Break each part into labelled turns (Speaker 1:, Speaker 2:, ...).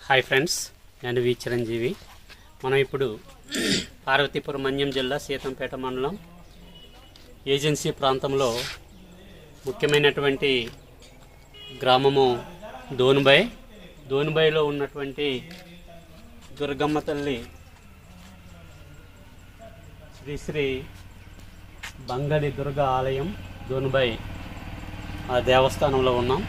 Speaker 1: Hi friends నేను వి చిరంజీవి మనం ఇప్పుడు పార్వతీపురం మన్యం జిల్లా సీతంపేట మండలం ఏజెన్సీ ప్రాంతంలో ముఖ్యమైనటువంటి గ్రామము దోనుబై దోనుబైలో ఉన్నటువంటి దుర్గమ్మ తల్లి శ్రీ శ్రీ బంగళి దుర్గ ఆలయం దోనుబై ఆ దేవస్థానంలో ఉన్నాం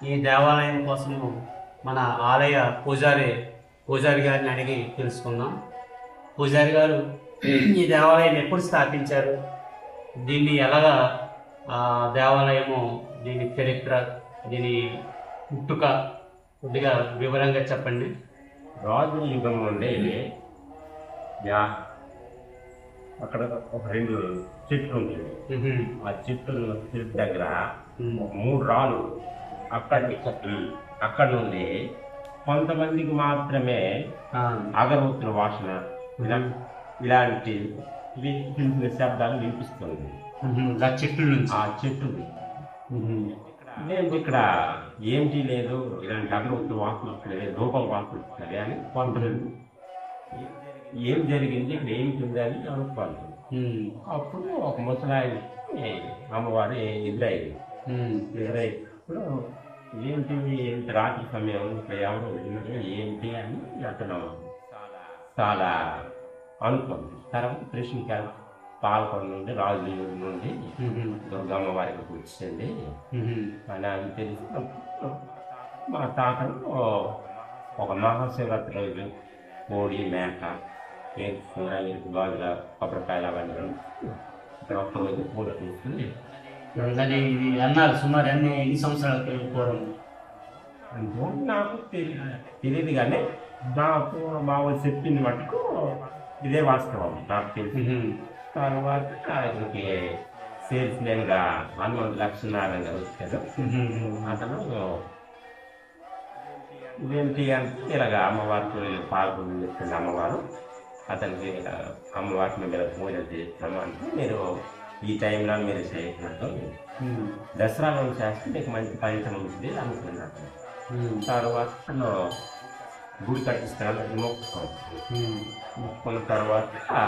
Speaker 1: ఈ దేవాలయం కోసము మన ఆలయ పూజారి పూజారి గారిని అడిగి తెలుసుకుందాం పూజారి గారు ఈ దేవాలయం ఎప్పుడు స్థాపించారు దీన్ని ఎలాగా ఆ, దేవాలయము దీని చరిత్ర దీని పుట్టుక కొద్దిగా వివరంగా చెప్పండి
Speaker 2: రాజు యుగం నుండి యా అక్కడ ఒక రెండు చెట్లు ఉండేవి
Speaker 1: మ్మ్.
Speaker 2: ఆ చెట్లు చెట్టు దగ్గర
Speaker 1: మ్మ్.
Speaker 2: మూడు రాళ్ళు అక్కడి అక్కడ నుండి కొంతమందికి మాత్రమే
Speaker 1: ఆ,
Speaker 2: అగరవత్తుల వాసన ఇలా ఇలాంటి వి- పిలిచిన శబ్దాలు వినిపిస్తుంది
Speaker 1: మ్మ్. ఆ చెట్ల నుంచి
Speaker 2: ఆ చెట్టు
Speaker 1: మ్మ్.
Speaker 2: నేను ఇక్కడ ఏంటి లేదు ఇలాంటి అగరవత్తుల వాసన వస్తుంది రూపం వాసన వస్తుంది అని కొంతమంది ఏం జరిగింది ఇక్కడ ఏమిటి అని అనుకోవాలి
Speaker 1: మ్మ్.
Speaker 2: అప్పుడు ఒక ముసలాయి అమ్మవారు ఎదురయ్యింది
Speaker 1: మ్మ్.
Speaker 2: ఎదురైనప్పుడు ఏంటి ఇంత రాత్రి సమయం ఇక్కడ ఎవరు ఉన్నారు, ఏంటి అని అతను చాలా అనుకుంది తర్వాత కృష్ణకి పాల్గొన నుండి రాజు నుండి
Speaker 1: మ్మ్.
Speaker 2: దుర్గమ్మ వారికి వచ్చింది
Speaker 1: మ్మ్.
Speaker 2: అని అని తెలిసి మా తాతను ఒక మహాశివరాత్రి రోజు కోడి మేక వేసుకున్న ఇరుకు బాగా కొబ్బరికాయలు అవన్నీ ఇక్కడ ఒక్క రోజు పూట తీసుకుని
Speaker 1: అది ఇది అన్నారు సుమారు ఎన్ని ఎన్ని సంవత్సరాల పూర్వం
Speaker 2: అంటే నాకు తెలియదు తెలియదు కానీ నాకు మా వాళ్ళు చెప్పింది మటుకు ఇదే వాస్తవం నాకు తెలిసి
Speaker 1: మ్మ్.
Speaker 2: తర్వాత ఆయనకి సేల్స్మెన్గా హనుమంతు లక్ష్మీనారాయణ గారు వచ్చారు
Speaker 1: మ్మ్.
Speaker 2: అతను ఇదేంటి అంటే ఇలాగ అమ్మవారికి పాల్గొని చెప్తుంది అమ్మవారు అతనికి ఆ, అమ్మవారిని మీరు పూజ చేస్తాము అంటే మీరు ఈ టైంలో మీరు చేసినట్టు
Speaker 1: మ్మ్.
Speaker 2: దసరాలో చేస్తే మీకు మంచి ఫలితం ఉంటుంది అనుకున్నాను
Speaker 1: మ్మ్.
Speaker 2: తర్వాత తను గుడి కట్టిస్తాను మొక్కుకోవాలి
Speaker 1: మ్మ్.
Speaker 2: మొక్కుకున్న తర్వాత ఆ,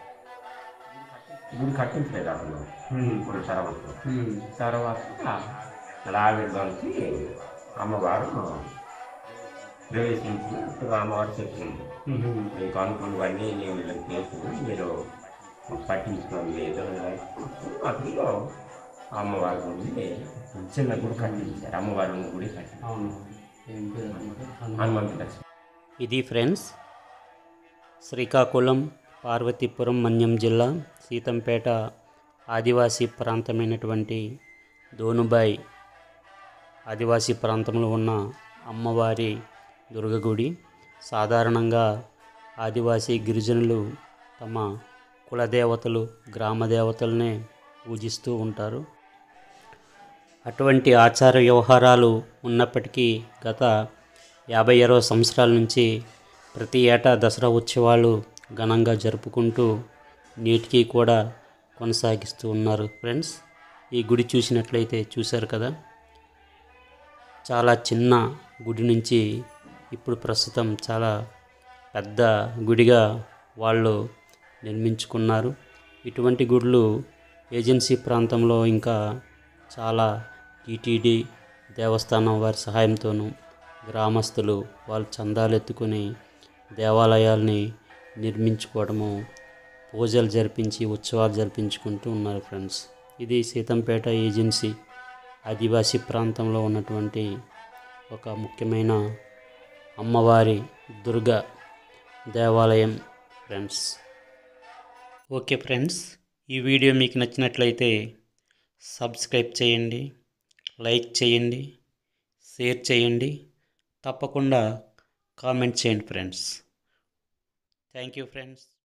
Speaker 2: గుడి కట్టించలేదు అతను
Speaker 1: మ్మ్.
Speaker 2: ఇప్పుడు తర్వాత
Speaker 1: మ్మ్.
Speaker 2: తర్వాత రావిడిలోంచి అమ్మవారు ప్రవేశించి అప్పుడు అమ్మవారు చెప్పింది
Speaker 1: మ్మ్.
Speaker 2: మీకు అనుకున్నవన్నీ నేను ఇలా చేసి మీరు పట్టించుకోవడం లేదు అతను అమ్మవారి గుడి చిన్న గుడి కట్టించారు అమ్మవారి ఉన్న గుడి కట్టించారు
Speaker 1: అవును ఏం పేరు అన్నమాట?
Speaker 2: హనుమంతు లక్ష్మి
Speaker 1: ఇది ఫ్రెండ్స్ శ్రీకాకుళం పార్వతీపురం మన్యం జిల్లా సీతంపేట ఆదివాసీ ప్రాంతమైనటువంటి దోనుబాయ్ ఆదివాసీ ప్రాంతంలో ఉన్న అమ్మవారి దుర్గగుడి సాధారణంగా ఆదివాసీ గిరిజనులు తమ కులదేవతలు గ్రామ దేవతలనే పూజిస్తూ ఉంటారు అటువంటి ఆచార వ్యవహారాలు ఉన్నప్పటికీ గత యాభై అరవై సంవత్సరాల నుంచి ప్రతి ఏటా దసరా ఉత్సవాలు ఘనంగా జరుపుకుంటూ నేటికి కూడా కొనసాగిస్తూ ఉన్నారు ఫ్రెండ్స్ ఈ గుడి చూసినట్లయితే చూశారు కదా చాలా చిన్న గుడి నుంచి ఇప్పుడు ప్రస్తుతం చాలా పెద్ద గుడిగా వాళ్ళు నిర్మించుకున్నారు ఇటువంటి గుడులు ఏజెన్సీ ప్రాంతంలో ఇంకా చాలా టీటీడీ దేవస్థానం వారి సహాయంతోనూ గ్రామస్తులు వాళ్ళు చందాలు ఎత్తుకుని దేవాలయాల్ని నిర్మించుకోవడము పూజలు జరిపించి ఉత్సవాలు జరిపించుకుంటూ ఉన్నారు ఫ్రెండ్స్ ఇది సీతంపేట ఏజెన్సీ ఆదివాసీ ప్రాంతంలో ఉన్నటువంటి ఒక ముఖ్యమైన అమ్మవారి దుర్గ దేవాలయం ఫ్రెండ్స్ ఓకే ఫ్రెండ్స్ ఈ వీడియో మీకు నచ్చినట్లయితే సబ్స్క్రైబ్ చేయండి లైక్ చేయండి షేర్ చేయండి తప్పకుండా కామెంట్ చేయండి ఫ్రెండ్స్ థ్యాంక్ యూ ఫ్రెండ్స్